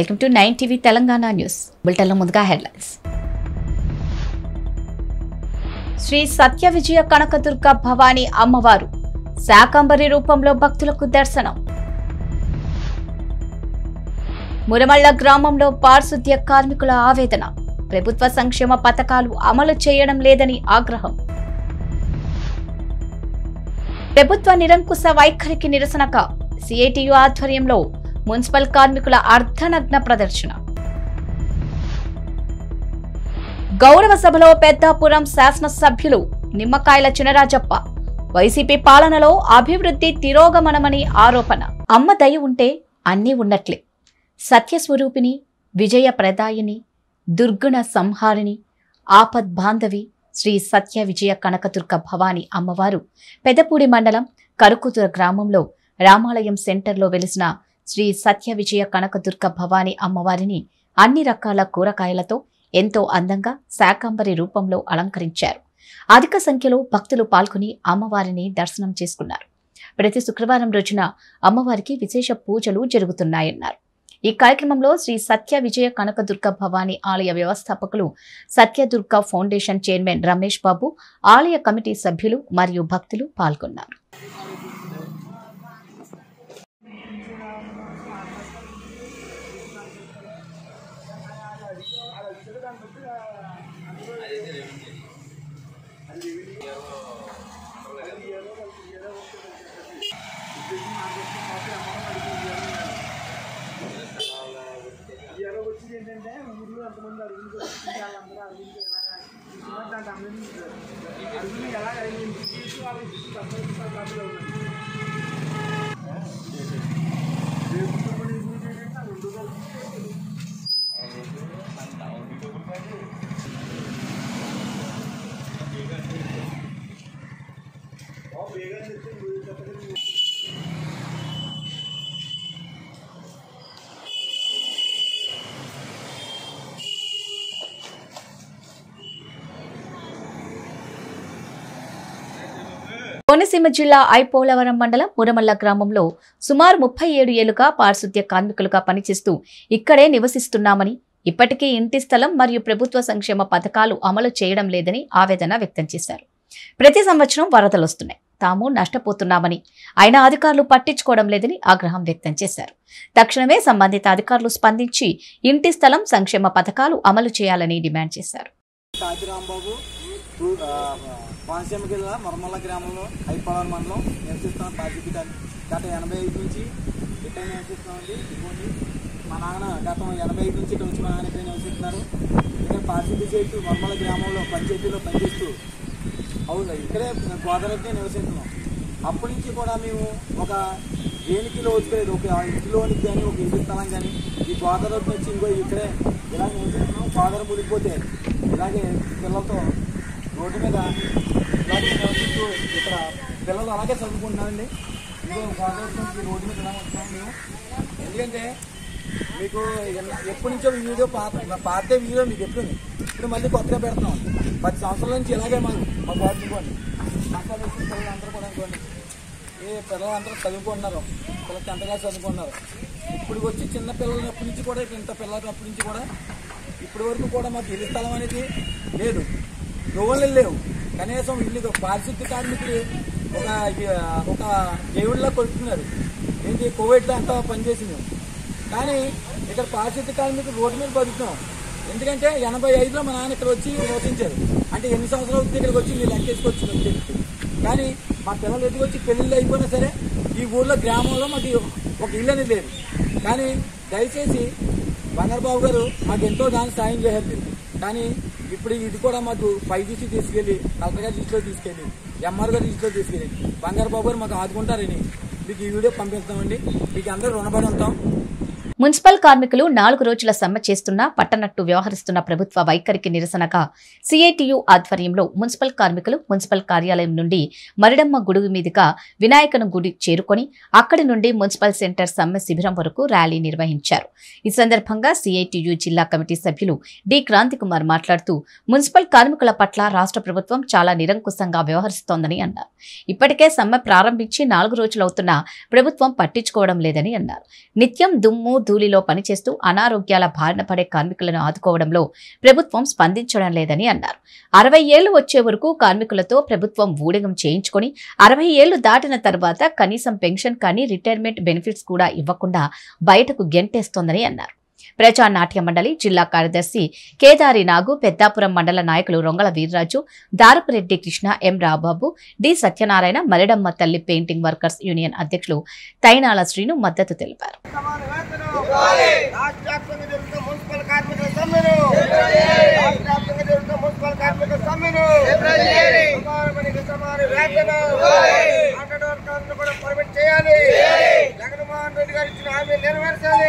Welcome to nine TV Telangana news బులెటిన్లో ముందుగా headlines Shri Satya Vijaya Kanakadurga Bhavani అమ్మవారు శాకంబరి రూపంలో భక్తులకు దర్శనం మురమళ్ళ గ్రామంలో పారిశుద్ధ్య కార్మికుల ఆవేదన ప్రభుత్వ సంక్షేమ పథకాలు అమలు చేయడం లేదని ఆగ్రహం ప్రభుత్వ నిరంకుశ వైఖరికి నిరసనగా సిఐటియు ఆధ్వర్యంలో మున్సిపల్ కార్మికుల అర్ధనగ్న ప్రదర్శన గౌరవ సభలో పెద్దాపురం శాసనసభ్యులు నిమ్మకాయల చినరాజప్ప వైసీపీ పాలనలో అభివృద్ధి తిరోగమనమని ఆరోపణ అమ్మ దయ ఉంటే అన్నీ ఉన్నట్లే సత్యస్వరూపిణి విజయ ప్రదాయిని దుర్గుణ సంహారిణి ఆపద్ బాంధవి శ్రీ సత్య విజయ కనకదుర్గ భవాని అమ్మవారు పెదపూడి మండలం కరుకుతుర గ్రామంలో రామాలయం సెంటర్లో వెలిసిన శ్రీ సత్య విజయ కనకదుర్గ భవాని అమ్మవారిని అన్ని రకాల కూరగాయలతో ఎంతో అందంగా శాకంబరి రూపంలో అలంకరించారు అధిక సంఖ్యలో భక్తులు పాల్గొని అమ్మవారిని దర్శనం చేసుకున్నారు ప్రతి శుక్రవారం రోజున అమ్మవారికి విశేష పూజలు జరుగుతున్నాయన్నారు ఈ కార్యక్రమంలో శ్రీ సత్య విజయ కనకదుర్గ భవానీ ఆలయ వ్యవస్థాపకులు సత్యదుర్గ ఫౌండేషన్ చైర్మన్ రమేష్ బాబు ఆలయ కమిటీ సభ్యులు మరియు భక్తులు పాల్గొన్నారు ఇయర్ వచ్చింది ఏంటంటే ఊర్లో ఎంతమంది అడుగులు కొట్టుకుంటే వాళ్ళందరూ అడుగులు ఎలా దాంట్లో అమ్మింది అడుగులు ఎలా అడిగింది తీసి వాళ్ళు తప్పని పద్ధతిలో ఉన్నది రేపు ఇప్పుడు ఇది ఏంటంటే ఆ రెండు కలిసి కోనసీమ జిల్లా ఐపోలవరం మండలం మురమల్ల గ్రామంలో సుమారు ముప్పై ఏడు ఏళ్లుగా పారిశుద్ధ్య కార్మికులుగా పనిచేస్తూ ఇక్కడే నివసిస్తున్నామని ఇప్పటికీ ఇంటి స్థలం మరియు ప్రభుత్వ సంక్షేమ పథకాలు అమలు చేయడం లేదని ఆవేదన వ్యక్తం చేశారు ప్రతి సంవత్సరం వరదలు వస్తున్నాయి తాము నష్టపోతున్నామని అయినా అధికారులు పట్టించుకోవడం లేదని ఆగ్రహం వ్యక్తం చేశారు తక్షణమే సంబంధిత అధికారులు స్పందించి ఇంటి స్థలం సంక్షేమ పథకాలు అమలు చేయాలని డిమాండ్ చేశారు కాకి రాంబాబు టూ- ఆ, కోనసీమ జిల్లా మరమల్ల గ్రామంలో ఐపాలర్ మండలం నివసిస్తున్న బాధ్యత గత ఎనభై ఐదు నుంచి ఇక్కడ నివసిస్తున్నామండి ఇదిగోండి మా నాన్న గత ఎనభై ఐదు నుంచి ఇక్కడ వచ్చి మా నాన్న ఇక్కడ నివసిస్తున్నారు ఇక్కడ పార్సిటీ చేస్తూ మరమల్ల గ్రామంలో పంచాయతీలో పనిచేస్తూ అవును ఇక్కడే గోదావరికి నివసిస్తున్నాం అప్పటి నుంచి కూడా మేము ఒక దేనికి లోచుకోలేదు ఒక ఇంటిలోనికి కానీ ఒక ఇంటి స్థలం కానీ ఈ గోదావరికి వచ్చి ఇంకో ఇక్కడే ఇలా నివసిస్తున్నాం గోదావరి మునిగిపోతే ఇలాగే పిల్లలతో రోడ్డు మీద ఇలాగే నివసిస్తూ ఇక్కడ పిల్లలు అలాగే చదువుకుంటున్నారండి ఇంకో గోదావరి నుంచి రోడ్డు మీద ఇలా ఉంటున్నాం మేము ఎందుకంటే మీకు ఎన్న- ఎప్పటి నుంచో ఈ వీడియో పాత పాత వీడియో మీకు ఎప్పుడు ఇప్పుడు మళ్ళీ కొత్తగా పెడుతున్నాం పది సంవత్సరాల నుంచి ఇలాగే మాకు మా బాబు అనుకోండి అక్కడ వచ్చిన పిల్లలందరూ కూడా అనుకోండి ఏ పిల్లలందరూ చదువుకుంటున్నారు పిల్లలు టెన్త్ క్లాస్ చదువుకుంటున్నారు ఇప్పుడు వచ్చి చిన్న పిల్లలు అప్పటి నుంచి కూడా ఇంత పిల్లలు అప్పటి నుంచి కూడా ఇప్పటి వరకు కూడా మాకు ఇల్లు స్థలం అనేది లేదు లోన్లు లేవు కనీసం ఇల్లు పారిశుద్ధ్య కార్మికులు ఒక ఒక దేవుడిలా కొడుతున్నారు ఏంటి కోవిడ్లో అంతా పనిచేసింది కానీ ఇక్కడ పారిశుద్ధ్య కార్మికులు రోడ్డు మీద బతుకుతున్నాం ఎందుకంటే ఎనభై ఐదులో మా నాన్న ఇక్కడ వచ్చి నివసించారు అంటే ఎన్ని సంవత్సరాలు అవుతుంది ఇక్కడికి వచ్చి మీరు లెక్కేసుకొచ్చి వచ్చి చెప్పి కానీ మా పిల్లలు ఎదుగు వచ్చి పెళ్ళిళ్ళు అయిపోయినా సరే ఈ ఊర్లో గ్రామంలో మాకు ఒక ఇల్లు అనేది లేదు కానీ దయచేసి బంగారబాబు గారు మాకు ఎంతో దానికి సాయం చేశారు మీరు. కానీ ఇప్పుడు ఇది కూడా మాకు పై దృష్టి తీసుకెళ్ళి కలెక్టర్ గారి దృష్టిలో తీసుకెళ్ళి ఎంఆర్ గారి దృష్టిలో తీసుకెళ్ళి బంగారబాబు గారు మాకు ఆదుకుంటారని మీకు ఈ వీడియో పంపిస్తామండి మీకు అందరూ రుణపడి ఉంటాం మున్సిపల్ కార్మికులు నాలుగు రోజుల సమ్మె చేస్తున్నా పట్టనట్టు వ్యవహరిస్తున్న ప్రభుత్వ వైఖరికి నిరసనగా సిఐటియు ఆధ్వర్యంలో మున్సిపల్ కార్మికులు మున్సిపల్ కార్యాలయం నుండి మరిడమ్మ గుడి మీదుగా వినాయకను గుడి చేరుకొని అక్కడి నుండి మున్సిపల్ సెంటర్ సమ్మె శిబిరం వరకు ర్యాలీ నిర్వహించారు ఈ సందర్భంగా సిఐటియు జిల్లా కమిటీ సభ్యులు డి క్రాంతి కుమార్ మాట్లాడుతూ మున్సిపల్ కార్మికుల పట్ల రాష్ట్ర ప్రభుత్వం చాలా నిరంకుశంగా వ్యవహరిస్తోందని అన్నారు ఇప్పటికే సమ్మె ప్రారంభించి నాలుగు రోజులవుతున్నా ప్రభుత్వం పట్టించుకోవడం లేదని అన్నారు నిత్యం దుమ్ము ధూళిలో పనిచేస్తూ అనారోగ్యాల బారిన పడే కార్మికులను ఆదుకోవడంలో ప్రభుత్వం స్పందించడం లేదని అన్నారు అరవై ఏళ్లు వచ్చే వరకు కార్మికులతో ప్రభుత్వం ఊడిగం చేయించుకొని అరవై ఏళ్లు దాటిన తర్వాత కనీసం పెన్షన్ కానీ రిటైర్మెంట్ బెనిఫిట్స్ కూడా ఇవ్వకుండా బయటకు గెంటేస్తోందని అన్నారు ప్రజా నాట్య మండలి జిల్లా కార్యదర్శి కేదారి నాగు పెద్దాపురం మండల నాయకులు రొంగల వీర్రాజు దారపురెడ్డి కృష్ణ ఎం రాబాబు డి సత్యనారాయణ మరిడమ్మ తల్లి పెయింటింగ్ వర్కర్స్ యూనియన్ అధ్యక్షులు తైనాల శ్రీను మద్దతు తెలిపారు సమాన వేతనం రాష్ట్ర వ్యాప్తంగా జరుగుతున్న మున్సిపల్ కార్మికుల సమ్మెను రాష్ట్ర వ్యాప్తంగా జరుగుతున్న మున్సిపల్ కార్మికుల సమ్మెను సమాన పనికి సమాన వేతనం ఆటో వర్కర్లను కూడా పర్మిట్ చేయాలి జగన్మోహన్ రెడ్డి గారు ఇచ్చిన హామీ నెరవేర్చాలి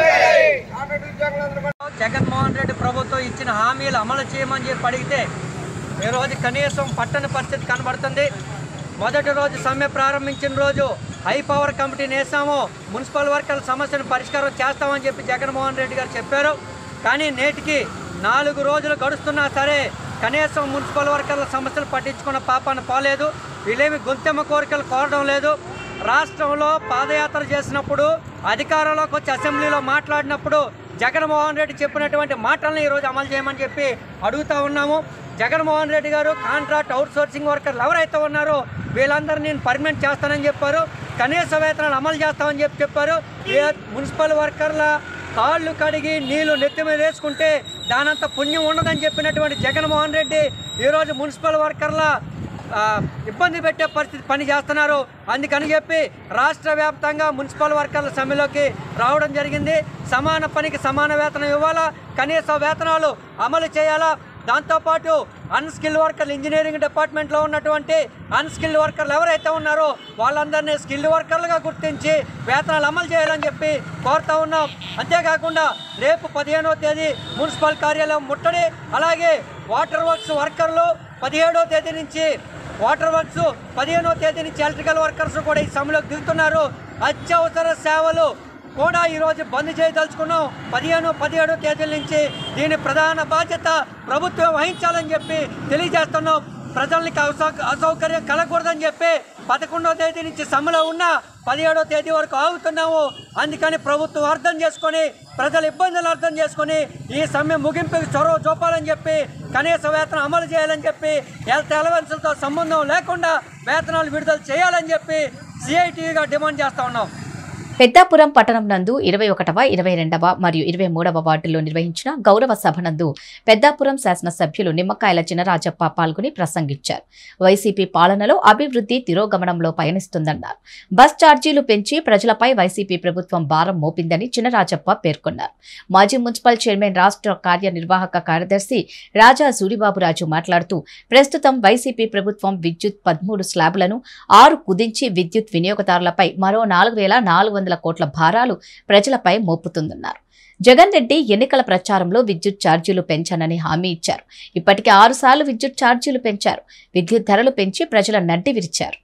ఆటో ఉద్యోగులందరూ కూడా జగన్మోహన్ రెడ్డి ప్రభుత్వం ఇచ్చిన హామీలు అమలు చేయమని చెప్పి అడిగితే ఈరోజు కనీసం పట్టని పరిస్థితి కనబడుతుంది మొదటి రోజు సమ్మె ప్రారంభించిన రోజు హై పవర్ కమిటీని వేసాము మున్సిపల్ వర్కర్ల సమస్యను పరిష్కారం చేస్తామని చెప్పి జగన్మోహన్ రెడ్డి గారు చెప్పారు కానీ నేటికి నాలుగు రోజులు గడుస్తున్నా సరే కనీసం మున్సిపల్ వర్కర్ల సమస్యలు పట్టించుకున్న పాపాన పోలేదు వీళ్ళేమి గొంతెమ్మ కోరికలు కోరడం లేదు రాష్ట్రంలో పాదయాత్ర చేసినప్పుడు అధికారంలోకి వచ్చి అసెంబ్లీలో మాట్లాడినప్పుడు జగన్మోహన్ రెడ్డి చెప్పినటువంటి మాటలను ఈరోజు అమలు చేయమని చెప్పి అడుగుతా ఉన్నాము జగన్మోహన్ రెడ్డి గారు కాంట్రాక్ట్ అవుట్ సోర్సింగ్ వర్కర్లు ఎవరైతే ఉన్నారో వీళ్ళందరూ నేను పర్మనెంట్ చేస్తానని చెప్పారు కనీస వేతనాలు అమలు చేస్తామని చెప్పి చెప్పారు ఏ మున్సిపల్ వర్కర్ల కాళ్ళు కడిగి నీళ్లు నెత్తి మీద వేసుకుంటే దానంత పుణ్యం ఉండదని చెప్పినటువంటి జగన్మోహన్ రెడ్డి ఈరోజు మున్సిపల్ వర్కర్ల ఆ, ఇబ్బంది పెట్టే పరిస్థితి పని చేస్తున్నారు అందుకని చెప్పి రాష్ట్ర వ్యాప్తంగా మున్సిపల్ వర్కర్ల సమ్మెలోకి రావడం జరిగింది సమాన పనికి సమాన వేతనం ఇవ్వాలా కనీస వేతనాలు అమలు చేయాలా దాంతోపాటు అన్స్కిల్ వర్కర్లు ఇంజనీరింగ్ డిపార్ట్మెంట్లో ఉన్నటువంటి అన్స్కిల్డ్ వర్కర్లు ఎవరైతే ఉన్నారో వాళ్ళందరినీ స్కిల్డ్ వర్కర్లుగా గుర్తించి వేతనాలు అమలు చేయాలని చెప్పి కోరుతా ఉన్నాం అంతేకాకుండా రేపు పదిహేనవ తేదీ మున్సిపల్ కార్యాలయం ముట్టడి అలాగే వాటర్ వర్క్స్ వర్కర్లు పదిహేడవ తేదీ నుంచి వాటర్ వర్క్స్ పదిహేనో తేదీ నుంచి ఎలక్ట్రికల్ వర్కర్స్ కూడా ఈ సమ్మెలోకి దిగుతున్నారు అత్యవసర సేవలు కూడా ఈరోజు బంద్ చేయదలుచుకున్నాం పదిహేను పదిహేడు తేదీల నుంచి దీని ప్రధాన బాధ్యత ప్రభుత్వం వహించాలని చెప్పి తెలియజేస్తున్నాం ప్రజలకి అసౌ అసౌకర్యం కలగకూడదని చెప్పి పదకొండో తేదీ నుంచి సమ్మెలో ఉన్న పదిహేడో తేదీ వరకు ఆగుతున్నాము అందుకని ప్రభుత్వం అర్థం చేసుకొని ప్రజల ఇబ్బందులు అర్థం చేసుకొని ఈ సమ్మె ముగింపుకి చొరవ చూపాలని చెప్పి కనీస వేతనం అమలు చేయాలని చెప్పి హెల్త్ అలవెన్సులతో సంబంధం లేకుండా వేతనాలు విడుదల చేయాలని చెప్పి సిఐటిగా డిమాండ్ చేస్తా ఉన్నాం పెద్దాపురం పట్టణం నందు ఇరవై ఒకటవ ఇరవై రెండవ మరియు ఇరవై మూడవ వార్డుల్లో నిర్వహించిన గౌరవ సభ నందు పెద్దాపురం శాసనసభ్యులు నిమ్మకాయల చినరాజప్ప పాల్గొని ప్రసంగించారు వైసీపీ పాలనలో అభివృద్ధి తిరోగమనంలో పయనిస్తుందన్నారు బస్ ఛార్జీలు పెంచి ప్రజలపై వైసీపీ ప్రభుత్వం భారం మోపిందని చినరాజప్ప పేర్కొన్నారు మాజీ మున్సిపల్ చైర్మన్ రాష్ట్ర కార్యనిర్వాహక కార్యదర్శి రాజా సూరిబాబురాజు మాట్లాడుతూ ప్రస్తుతం వైసీపీ ప్రభుత్వం విద్యుత్ పదమూడు స్లాబులను ఆరు కుదించి విద్యుత్ వినియోగదారులపై మరో నాలుగు వేల నాలుగు వందల కోట్ల భారాలు ప్రజలపై మోపుతుందన్నారు జగన్ రెడ్డి ఎన్నికల ప్రచారంలో విద్యుత్ ఛార్జీలు పెంచానని హామీ ఇచ్చారు ఇప్పటికే ఆరు సార్లు విద్యుత్ ఛార్జీలు పెంచారు విద్యుత్ ధరలు పెంచి ప్రజల నడ్డి విరిచారు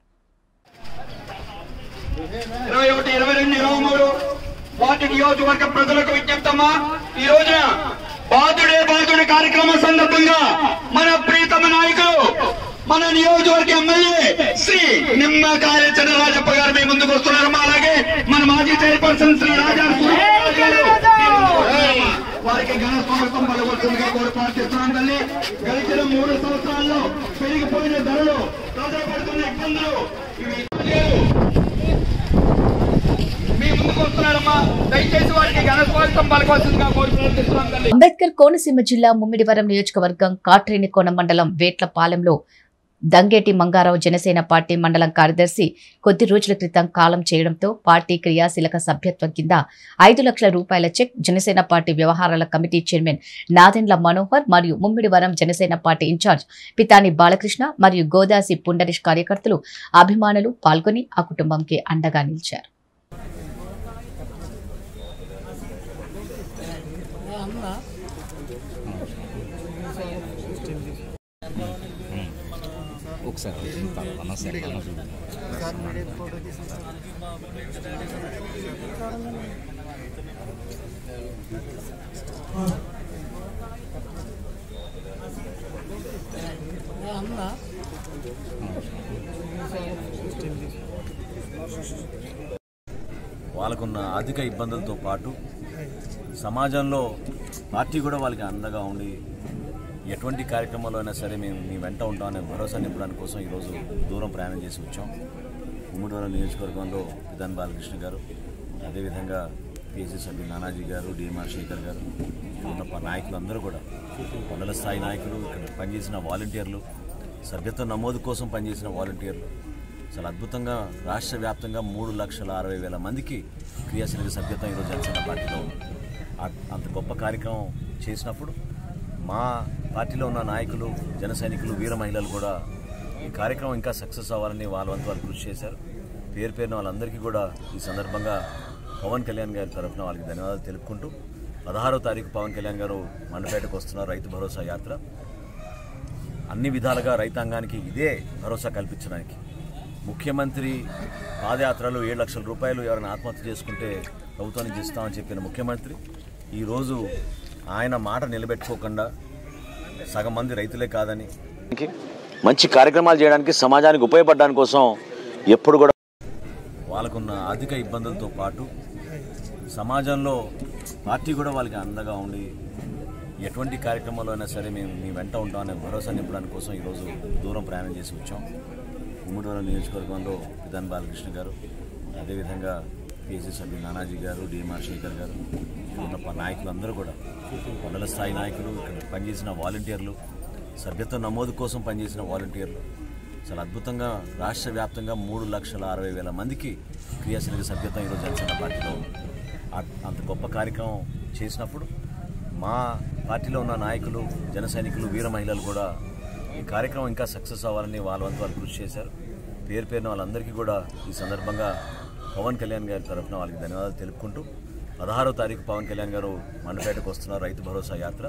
ఇరవై ఒకటి ఇరవై రెండు ఇరవై మూడు వాటి నియోజకవర్గ ప్రజలకు విజ్ఞప్తమ్మా ఈ రోజున బాధుడే బాధుడే కార్యక్రమం సందర్భంగా మన ప్రీతమ నాయకులు మన నియోజకవర్గ ఎమ్మెల్యే శ్రీ నిమ్మకాయల చంద్రరాజప్ప గారు మీ ముందుకు వస్తున్నారమ్మా అలాగే మన మాజీ చైర్పర్సన్ శ్రీ రాజా సూర్యనారాయణ గారు మీ ముందుకు వస్తున్నారమ్మా. వారికి ఘన స్వాగతం పలవలసిందిగా కోరి ప్రార్థిస్తున్నాం తల్లి గడిచిన మూడు సంవత్సరాల్లో పెరిగిపోయిన ధరలు ప్రజలు పడుతున్న ఇబ్బందులు ఇవి లేవు. మీ ముందుకు వస్తున్నారమ్మా దయచేసి వారికి ఘన స్వాగతం పలకవలసిందిగా కోరి ప్రార్థిస్తున్నాం తల్లి అంబేద్కర్ కోనసీమ జిల్లా ముమ్మిడివరం నియోజకవర్గం కాట్రేనికోన మండలం వేట్లపాలెంలో దంగేటి మంగారావు జనసేన పార్టీ మండలం కార్యదర్శి కొద్ది రోజుల క్రితం కాలం చేయడంతో పార్టీ క్రియాశీలక సభ్యత్వం కింద ఐదు లక్షల రూపాయల చెక్ జనసేన పార్టీ వ్యవహారాల కమిటీ చైర్మన్ నాదెండ్ల మనోహర్ మరియు ముమ్మిడివరం జనసేన పార్టీ ఇన్ఛార్జ్ పితాని బాలకృష్ణ మరియు గోదాసి పుండరీష్ కార్యకర్తలు అభిమానులు పాల్గొని ఆ కుటుంబంకి అండగా నిలిచారు ఒకసారి అన్న సార్ అన్న చూడు వాళ్ళకున్న ఆర్థిక ఇబ్బందులతో పాటు సమాజంలో పార్టీ కూడా వాళ్ళకి అండగా ఉండి ఎటువంటి కార్యక్రమాల్లో అయినా సరే మేము మీ వెంట ఉంటామనే భరోసా నింపడానికి కోసం ఈరోజు దూరం ప్రయాణం చేసి వచ్చాం ఉమ్మడివరం నియోజకవర్గంలో విధాన్ బాలకృష్ణ గారు అదేవిధంగా పిఎస్సీ సభ్యులు నానాజీ గారు డిఎంఆర్ శేఖర్ గారు ఇక్కడ ఉన్న ప- నాయకులందరూ కూడా మండల స్థాయి నాయకులు ఇక్కడ పనిచేసిన వాలంటీర్లు సభ్యత్వ నమోదు కోసం పనిచేసిన వాలంటీర్లు చాలా అద్భుతంగా రాష్ట్ర వ్యాప్తంగా మూడు లక్షల అరవై వేల మందికి క్రియాశీలక సభ్యత్వం ఈరోజు జనసేన పార్టీలో ఉంది ఆ- అంత గొప్ప కార్యక్రమం చేసినప్పుడు మా పార్టీలో ఉన్న నాయకులు జన సైనికులు వీర మహిళలు కూడా ఈ కార్యక్రమం ఇంకా సక్సెస్ అవ్వాలని వాళ్ళ వంతు వాళ్ళు కృషి చేశారు పేరు పేరున వాళ్ళందరికీ కూడా ఈ సందర్భంగా పవన్ కళ్యాణ్ గారి తరఫున వాళ్ళకి ధన్యవాదాలు తెలుపుకుంటూ పదహారో తారీఖు పవన్ కళ్యాణ్ గారు మండపేటకు వస్తున్నారు రైతు భరోసా యాత్ర అన్ని విధాలుగా రైతాంగానికి ఇదే భరోసా కల్పించడానికి ముఖ్యమంత్రి పాదయాత్రలో ఏడు లక్షల రూపాయలు ఎవరైనా ఆత్మహత్య చేసుకుంటే ప్రభుత్వానికి ఇస్తామని చెప్పిన ముఖ్యమంత్రి ఈరోజు ఆయన మాట నిలబెట్టుకోకుండా సగం మంది రైతులే కాదని మంచి కార్యక్రమాలు చేయడానికి సమాజానికి ఉపయోగపడడానికి కోసం ఎప్పుడు కూడా వాళ్ళకున్న ఆర్థిక ఇబ్బందులతో పాటు సమాజంలో పార్టీ కూడా వాళ్ళకి అండగా ఉండి ఎటువంటి కార్యక్రమాల్లో అయినా సరే మేము మీ వెంట ఉంటామనే భరోసా నింపడానికి కోసం ఈరోజు దూరం ప్రయాణం చేసి వచ్చాం ఉమ్మడివరం నియోజకవర్గంలో విధాన్ బాలకృష్ణ గారు అదేవిధంగా పిఎస్సీ సభ్యులు నానాజీ గారు డిఎంఆర్ శేఖర్ గారు ఇక్కడ ఉన్న ప- నాయకులందరూ కూడా మండల స్థాయి నాయకులు ఇక్కడ పనిచేసిన వాలంటీర్లు సభ్యత్వ నమోదు కోసం పనిచేసిన వాలంటీర్లు చాలా అద్భుతంగా రాష్ట్ర వ్యాప్తంగా మూడు లక్షల అరవై వేల మందికి క్రియాశీలక సభ్యత్వం ఈరోజు జనసేన పార్టీలో ఉంది ఆ- అంత గొప్ప కార్యక్రమం చేసినప్పుడు మా పార్టీలో ఉన్న నాయకులు జన సైనికులు వీర మహిళలు కూడా ఈ కార్యక్రమం ఇంకా సక్సెస్ అవ్వాలని వాళ్ళ వంతు వాళ్ళు కృషి చేశారు పేరు పేరున వాళ్ళందరికీ కూడా ఈ సందర్భంగా పవన్ కళ్యాణ్ గారి తరఫున వాళ్ళకి ధన్యవాదాలు తెలుపుకుంటూ పదహారో తారీఖు పవన్ కళ్యాణ్ గారు మండపేటకు వస్తున్నారు రైతు భరోసా యాత్ర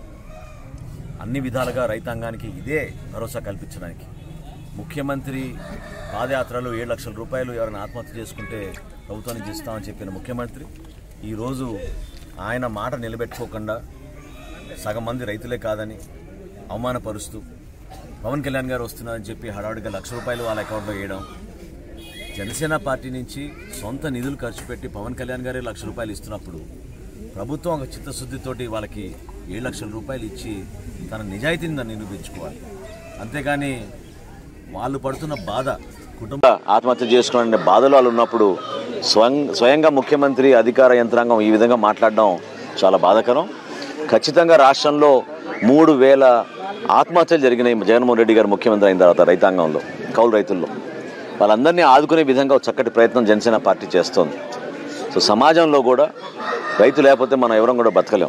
అన్ని విధాలుగా రైతాంగానికి ఇదే భరోసా కల్పించడానికి ముఖ్యమంత్రి పాదయాత్రలో ఏడు లక్షల రూపాయలు ఎవరైనా ఆత్మహత్య చేసుకుంటే ప్రభుత్వానికి ఇస్తామని చెప్పిన ముఖ్యమంత్రి ఈరోజు ఆయన మాట నిలబెట్టుకోకుండా సగం మంది రైతులే కాదని అవమానపరుస్తూ పవన్ కళ్యాణ్ గారు వస్తున్నారని చెప్పి హడావుడిగా లక్ష రూపాయలు వాళ్ళ అకౌంట్లో వేయడం జనసేన పార్టీ నుంచి సొంత నిధులు ఖర్చు పెట్టి పవన్ కళ్యాణ్ గారే లక్ష రూపాయలు ఇస్తున్నప్పుడు ప్రభుత్వం ఒక చిత్తశుద్ధితోటి వాళ్ళకి ఏడు లక్షల రూపాయలు ఇచ్చి తన నిజాయితీని దాన్ని నిరూపించుకోవాలి అంతేగాని వాళ్ళు పడుతున్న బాధ కుటుంబ ఆత్మహత్య చేసుకోవాలనే బాధలో వాళ్ళు ఉన్నప్పుడు స్వయం స్వయంగా ముఖ్యమంత్రి అధికార యంత్రాంగం ఈ విధంగా మాట్లాడడం చాలా బాధాకరం ఖచ్చితంగా రాష్ట్రంలో మూడు వేల ఆత్మహత్యలు జరిగినాయి జగన్మోహన్ రెడ్డి గారు ముఖ్యమంత్రి అయిన తర్వాత రైతాంగంలో కౌలు రైతుల్లో వాళ్ళందరినీ ఆదుకునే విధంగా ఒక చక్కటి ప్రయత్నం జనసేన పార్టీ చేస్తోంది సో సమాజంలో కూడా రైతు లేకపోతే మనం ఎవరం కూడా బతకలేం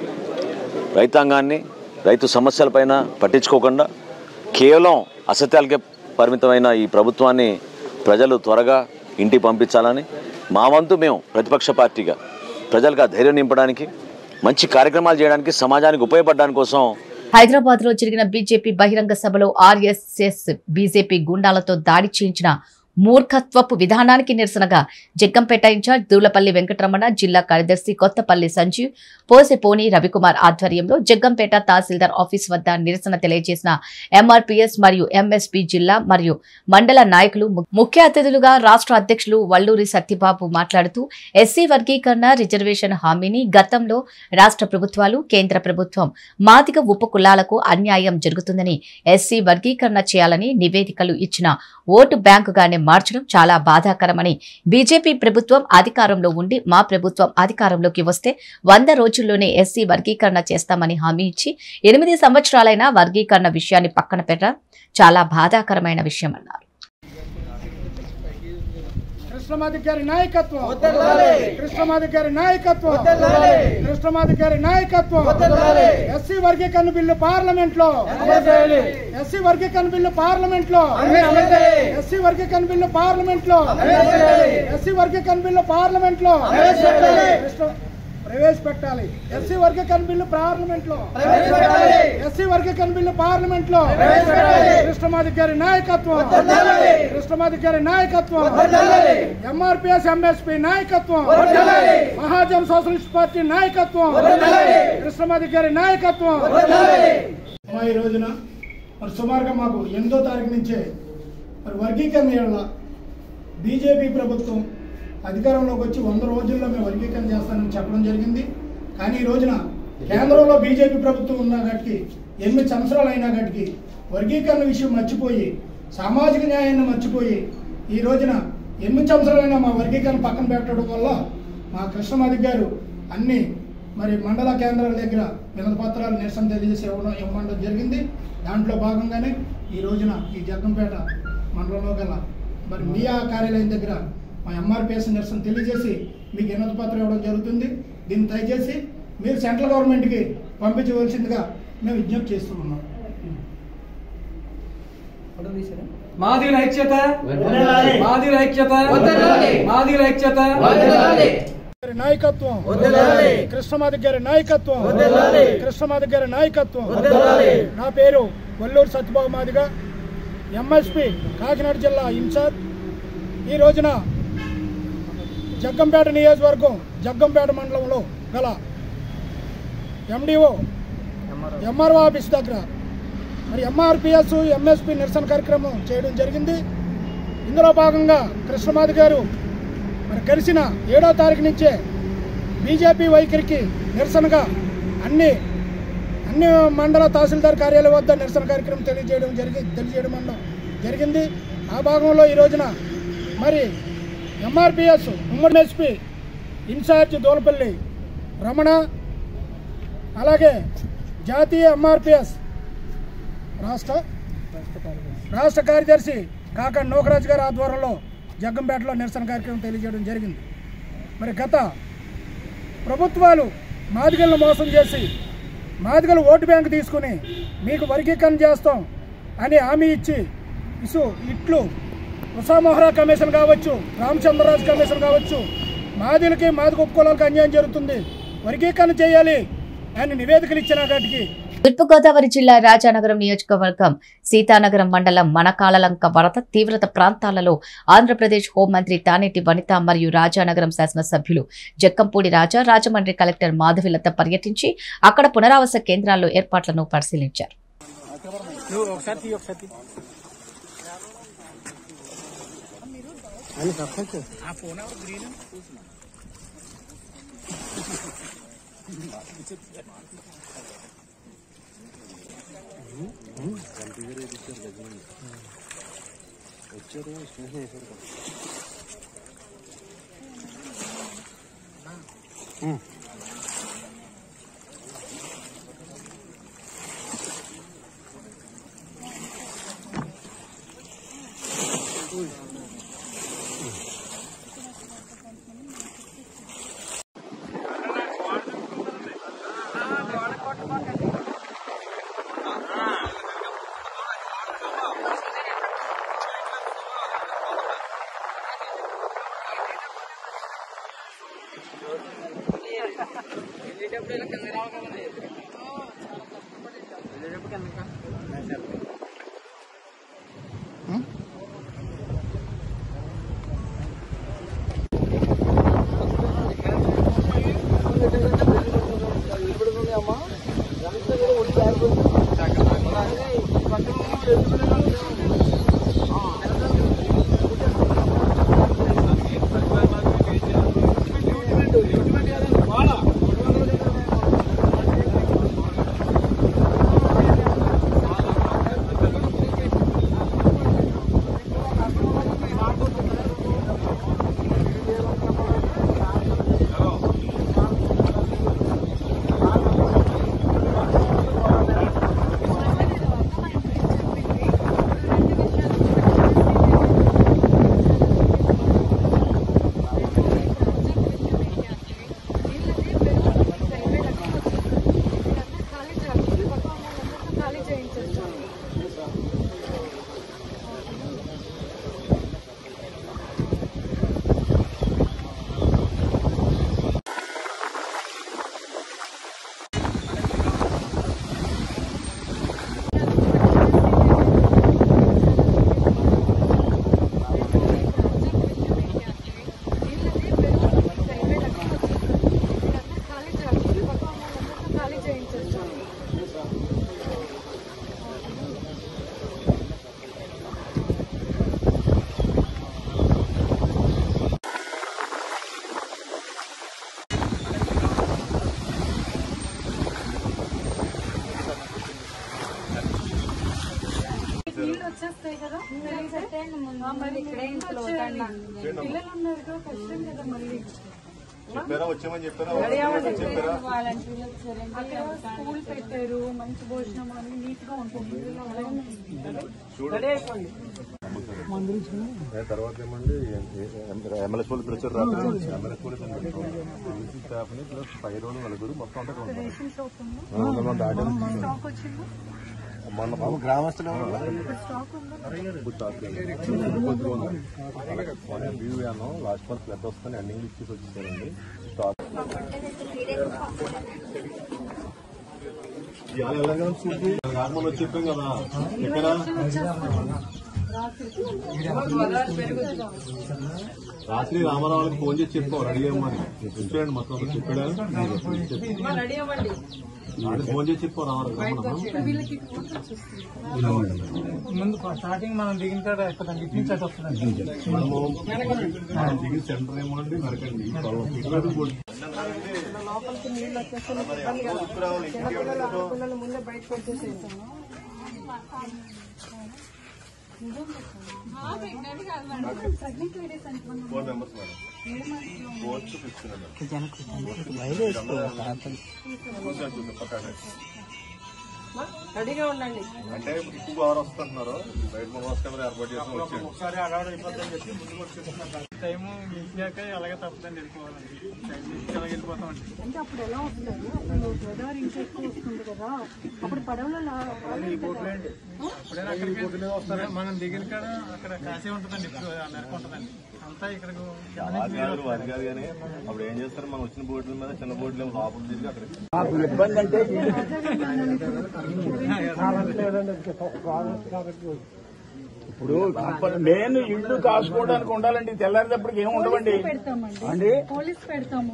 రైతాంగాన్ని రైతు సమస్యలపైన పట్టించుకోకుండా కేవలం అసత్యాలకే పరిమితమైన ఈ ప్రభుత్వాన్ని ప్రజలు త్వరగా ఇంటికి పంపించాలని మా వంతు మేము ప్రతిపక్ష పార్టీగా ప్రజలకు ఆ ధైర్యం నింపడానికి మంచి కార్యక్రమాలు చేయడానికి సమాజానికి ఉపయోగపడడానికి కోసం హైదరాబాద్ లో జరిగిన బీజేపీ బహిరంగ సభలో ఆర్ఎస్ఎస్ బీజేపీ గుండాలతో దాడి చేయించిన మూర్ఖత్వపు విధానానికి నిరసనగా జగ్గంపేట ఇన్ఛార్జ్ దూలపల్లి వెంకటరమణ జిల్లా కార్యదర్శి కొత్తపల్లి సంజీవ్ పోసెపోని రవికుమార్ ఆధ్వర్యంలో జగ్గంపేట తహసీల్దార్ ఆఫీస్ వద్ద నిరసన తెలియజేసిన ఎంఆర్పీఎస్ మరియు ఎంఎస్పీ జిల్లా మరియు మండల నాయకులు ము- ముఖ్య అతిథులుగా రాష్ట్ర అధ్యక్షులు వల్లూరి సత్యబాబు మాట్లాడుతూ ఎస్సీ వర్గీకరణ రిజర్వేషన్ హామీని గతంలో రాష్ట్ర ప్రభుత్వాలు కేంద్ర ప్రభుత్వం మాదిగ ఉప కులాలకు అన్యాయం జరుగుతుందని ఎస్సీ వర్గీకరణ చేయాలని నివేదికలు ఇచ్చిన ఓటు బ్యాంకుగానే మార్చడం చాలా బాధాకరమని బీజేపీ ప్రభుత్వం అధికారంలో ఉండి మా ప్రభుత్వం అధికారంలోకి వస్తే వంద రోజుల్లోనే ఎస్సీ వర్గీకరణ చేస్తామని హామీ ఇచ్చి ఎనిమిది సంవత్సరాలైన వర్గీకరణ విషయాన్ని పక్కన పెట్టడం చాలా బాధాకరమైన విషయం అన్నారు కృష్ణమాధికారి నాయకత్వం కృష్ణమాధికారి నాయకత్వం కృష్ణమాధికారి నాయకత్వం ఎస్సీ వర్గీకరణ బిల్లు పార్లమెంట్ లో ఎస్సీ వర్గీకరణ బిల్లు పార్లమెంట్ లో ఎస్సీ వర్గీకరణ బిల్లు పార్లమెంట్ లో ఎస్సీ వర్గీకరణ బిల్లు పార్లమెంట్ లో కృష్ణ- ప్రవేశపెట్టాలి ఎస్సీ వర్గీకరణ బిల్లు పార్లమెంట్ లో ఎస్సీ వర్గీకరణ బిల్లు పార్లమెంట్ లో కృష్ణమాధికారి నాయకత్వం కృష్ణమాధికారి నాయకత్వం ఎంఆర్పిఎస్ ఎంఎస్పి నాయకత్వం మహాజన్ సోషలిస్ట్ పార్టీ నాయకత్వం కృష్ణమాధికారి నాయకత్వం మా ఈ రోజున మరి సుమారుగా మాకు ఎనిమిదో తారీఖు నుంచే మరి వర్గీకరణ ఏళ్ళ బీజేపీ ప్రభుత్వం అధికారంలోకి వచ్చి వంద రోజుల్లో మేము వర్గీకరణ చేస్తానని చెప్పడం జరిగింది కానీ ఈ రోజున కేంద్రంలో బీజేపీ ప్రభుత్వం ఉన్న కాటికి ఎనిమిది సంవత్సరాలు అయినా కాటికి వర్గీకరణ విషయం మర్చిపోయి సామాజిక న్యాయాన్ని మర్చిపోయి ఈ రోజున ఎనిమిది సంవత్సరాలైనా మా వర్గీకరణ పక్కన పెట్టడం వల్ల మా కృష్ణమాది గారు అన్ని మరి మండల కేంద్రాల దగ్గర వినతి పత్రాలు నిరసన తెలియజేసి ఇవ్వడం ఇవ్వడం జరిగింది దాంట్లో భాగంగానే ఈ రోజున ఈ జగ్గంపేట మండలంలో గల మరి మీ ఆ కార్యాలయం దగ్గర మా ఎంఆర్పిఎస్ నిరసన తెలియజేసి మీకు వినతి పత్రం ఇవ్వడం జరుగుతుంది దీన్ని దయచేసి మీరు సెంట్రల్ గవర్నమెంట్కి పంపించవలసిందిగా మేము విజ్ఞప్తి చేస్తూ ఉన్నాం మాదిల ఐక్యత వర్ధిల్లాలి. మాదిల ఐక్యత వర్ధిల్లాలి. మాదిల ఐక్యత గారి నాయకత్వం వర్ధిల్లాలి. కృష్ణమాది గారి నాయకత్వం వర్ధిల్లాలి. కృష్ణమాది గారి నాయకత్వం వర్ధిల్లాలి. నా పేరు వల్లూరు సత్యబాబు మాదిగా ఎంఎస్పి కాకినాడ జిల్లా ఇన్ఛార్జ్ ఈ రోజున జగ్గంపేట నియోజకవర్గం జగ్గంపేట మండలంలో గల ఎండిఓ ఎంఆర్ఓ ఆఫీస్ దగ్గర మరి ఎంఆర్పిఎస్ ఎంఎస్పి నిరసన కార్యక్రమం చేయడం జరిగింది ఇందులో భాగంగా కృష్ణమాది గారు మరి కలిసిన ఏడో తారీఖు నుంచే బీజేపీ వైఖరికి నిరసనగా అన్ని అన్ని మండల తహసీల్దార్ కార్యాలయం వద్ద నిరసన కార్యక్రమం తెలియజేయడం జరిగి తెలియజేయడం అన్న జరిగింది ఆ భాగంలో ఈ రోజున మరి ఎంఆర్పిఎస్ ఉమ్మడి ఎస్పీ ఇన్ఛార్జ్ దోలపల్లి రమణ అలాగే జాతీయ ఎంఆర్పిఎస్ రాష్ట్ర రాష్ట్ర కార్యదర్శి కాక నోకరాజు గారి ఆధ్వర్యంలో జగ్గంపేటలో నిరసన కార్యక్రమం తెలియజేయడం జరిగింది మరి గత ప్రభుత్వాలు మాదిగలను మోసం చేసి మాదిగలు ఓటు బ్యాంక్ తీసుకుని మీకు వర్గీకరణ చేస్తాం అని హామీ ఇచ్చి ఇసు ఇట్లు ఉషా మొహరా కమిషన్ కావచ్చు రామచంద్రరాజు కమిషన్ కావచ్చు మాదిలకి మాదిగ ఉపకులాలకు అన్యాయం జరుగుతుంది వర్గీకరణ చేయాలి అని నివేదికలు ఇచ్చిన వాటికి తూర్పుగోదావరి జిల్లా రాజానగరం నియోజకవర్గం సీతానగరం మండలం మనకాలలంక వరద తీవ్రత ప్రాంతాలలో ఆంధ్రప్రదేశ్ హోంమంత్రి తానేటి వనిత మరియు రాజానగరం శాసనసభ్యులు జక్కంపూడి రాజా రాజమండ్రి కలెక్టర్ మాధవిలత పర్యటించి అక్కడ పునరావాస కేంద్రాల్లో ఏర్పాట్లను పరిశీలించారు ఆ చెప్పారా వచ్చామని చెప్పారా చెప్పారా స్కూల్ పెట్టారు మంచి భోజనం అని నీట్ గా ఉంటుంది తర్వాత ఏమండి ఎమ్మెల్యే స్కూల్ పిలిచారు రాత్రి ఎమ్మెల్యే స్కూల్ స్టాఫ్ని ప్లస్ పై రోజు నలుగురు మొత్తం అంతా ఉంటారు. రేషన్ షాప్ ఉందా ఆ, మనం దాటాం. స్టాక్ వచ్చిందా మొన్న బాబు గ్రామస్తులు స్టాక్ ఉందా ఇప్పుడు స్టాక్ లేదు. కొద్దిగా ఉంది. అలాగే మన ఎంబీవీ అన్నాం లాస్ట్ మంత్ బ్లడ్ వస్తుంది ఎండింగ్ ఇచ్చేసి వచ్చేసారండి స్టాక్ ఇవాళ ఎలాగా చూపి రాకముందు వచ్చి చెప్పాం కదా ఎక్కడ రాత్రి రామారావుకి ఫోన్ చేసి చెప్పాం రెడీ అమ్మని చూడండి మొత్తం అంతా చెప్పాడా వాళ్ళు ఫోన్ చేసి చెప్పాం రామారావు ముందు స్టార్టింగ్ మనం దిగిన తర్వాత ఎక్కడ ఇటు వస్తుంది మనము దిగిన సెంటర్ ఏమో అండి నరకండి ఇటువైపు పోటీ. లోపలికి నీళ్ళు వచ్చేస్తే ఇబ్బంది కదా చిన్నపిల్లలు ఆడపిల్లలు ముందే బయటకు వచ్చేసేసాను ప్రెగ్నెంట్ లేడీస్ ఎంతమంది four members madam fourth fifth రెడీగా ఉండండి అంటే ఎక్కువ పవర్ వస్తున్నారు బయట మన కెమెరా ఏర్పాటు చేసి వచ్చాడు ఒకసారి అలవాటు అయిపోతుందని చెప్పి ముందుకు వచ్చేస్తున్నాం టైం ఇచ్చాక అలాగే తప్పదని వెళ్ళిపోవాలండి టైం ఇచ్చి అలాగే వెళ్ళిపోతామండి అంటే అప్పుడు ఎలా వస్తారు అప్పుడు వెదర్ ఇంకా ఎక్కువ వస్తుంది కదా అప్పుడు పడవలో లా- ఈ బోట్లు అండి అప్పుడైనా అక్కడికి వస్తారా మనం దిగిన కాడ అక్కడ కాసే ఉంటుందండి ఇప్పుడు ఆ నరక ఉంటుందండి అంతా ఇక్కడికి చాలా కాదు అది కాదు కానీ అప్పుడు ఏం చేస్తారు మనం వచ్చిన బోట్ల మీద చిన్న బోట్లు ఏమో లోపల తిరిగి అక్కడ ఇబ్బంది అంటే ఇప్పుడు మెయిన్ ఇల్లు కాసుకోవడానికి ఉండాలండి తెల్లారేటప్పటికి ఏమి ఉండవండి పెడతామండి అండి పోలీస్ పెడతాము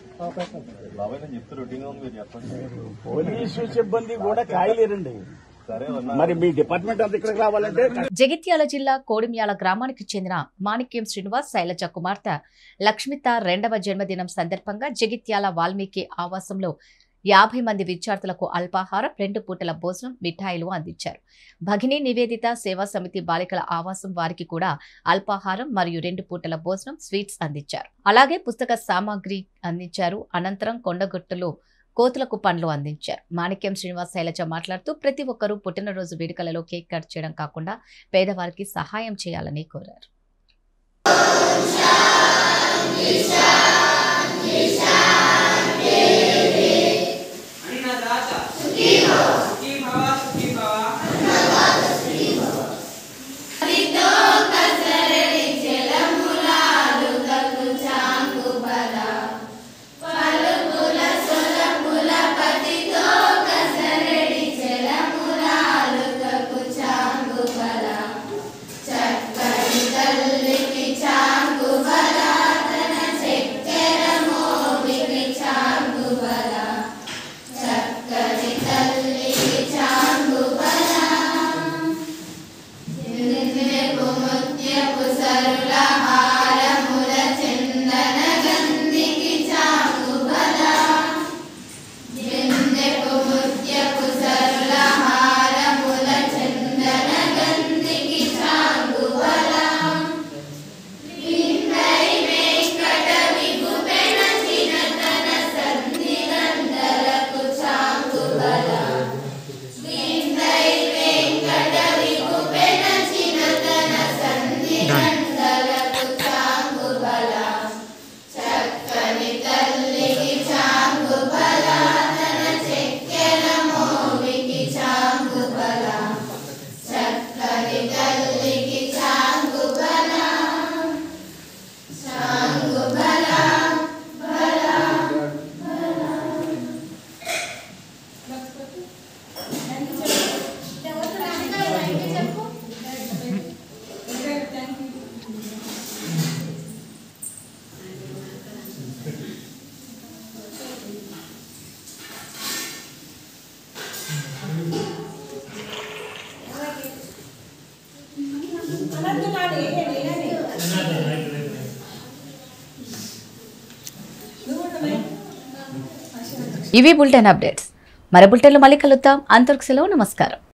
బాబాయ్ నేను చెప్తే రొటీన్ ఉంది మీరు చెప్పండి పోలీసు సిబ్బంది కూడా కాయలేరండి సరే అన్నా మరి మీ డిపార్ట్మెంట్ అంతా ఇక్కడికి రావాలంటే జగిత్యాల జిల్లా కోడిమ్యాల గ్రామానికి చెందిన మాణిక్యం శ్రీనివాస్ శైలజ కుమార్తె లక్ష్మిత రెండవ జన్మదినం సందర్భంగా జగిత్యాల వాల్మీకి ఆవాసంలో యాభై మంది విద్యార్థులకు అల్పాహారం రెండు పూటల భోజనం మిఠాయిలు అందించారు భగిని నివేదిత సేవా సమితి బాలికల ఆవాసం వారికి కూడా అల్పాహారం మరియు రెండు పూటల భోజనం స్వీట్స్ అందించారు అలాగే పుస్తక సామాగ్రి అందించారు అనంతరం కొండగొట్టులో కోతులకు పండ్లు అందించారు మాణిక్యం శ్రీనివాస్ శైలజ మాట్లాడుతూ ప్రతి ఒక్కరూ పుట్టినరోజు వేడుకలలో కేక్ కట్ చేయడం కాకుండా పేదవారికి సహాయం చేయాలని కోరారు ఇవి బులెటిన్ అప్డేట్స్ మరి బులెటిన్లు మళ్ళీ కలుద్దాం అంతరిక్షలో నమస్కారం